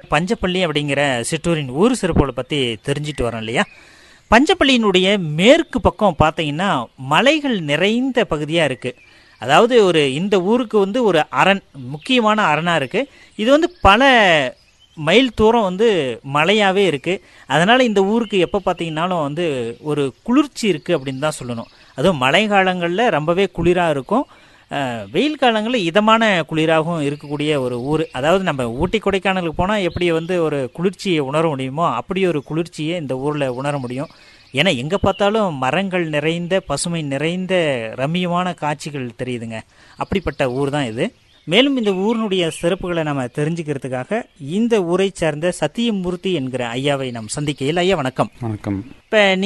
பஞ்சப்பள்ளி அப்படிங்கிற சிற்றூரின் ஊர் சிறப்புகளை பற்றி தெரிஞ்சிட்டு வரோம் இல்லையா பஞ்சப்பள்ளியினுடைய மேற்கு பக்கம் பார்த்தீங்கன்னா மலைகள் நிறைந்த பகுதியாக இருக்குது அதாவது ஒரு இந்த ஊருக்கு வந்து ஒரு அரண் முக்கியமான அரணாக இருக்குது இது வந்து பல மைல் தூரம் வந்து மலையாகவே இருக்குது அதனால் இந்த ஊருக்கு எப்போ பார்த்தீங்கன்னாலும் வந்து ஒரு குளிர்ச்சி இருக்குது அப்படின்னு தான் சொல்லணும் அதுவும் மழை காலங்களில் ரொம்பவே குளிராக இருக்கும் அஹ், வெயில் காலங்களில் இதமான குளிராகவும் இருக்கக்கூடிய ஒரு ஊர் அதாவது நம்ம ஊட்டி கொடைக்கானலுக்கு போனால் எப்படி வந்து ஒரு குளிர்ச்சியை உணர முடியுமோ அப்படி ஒரு குளிர்ச்சியை இந்த ஊரில் உணர முடியும் ஏன்னா எங்கே பார்த்தாலும் மரங்கள் நிறைந்த பசுமை நிறைந்த ரம்மியமான காட்சிகள் தெரியுதுங்க அப்படிப்பட்ட ஊர் தான் இது மேலும் இந்த ஊரினுடைய சிறப்புகளை நம்ம தெரிஞ்சுக்கிறதுக்காக இந்த ஊரை சார்ந்த சத்தியமூர்த்தி என்கிற ஐயாவை நாம் சந்திக்கையில் ஐயா வணக்கம் வணக்கம் இப்போ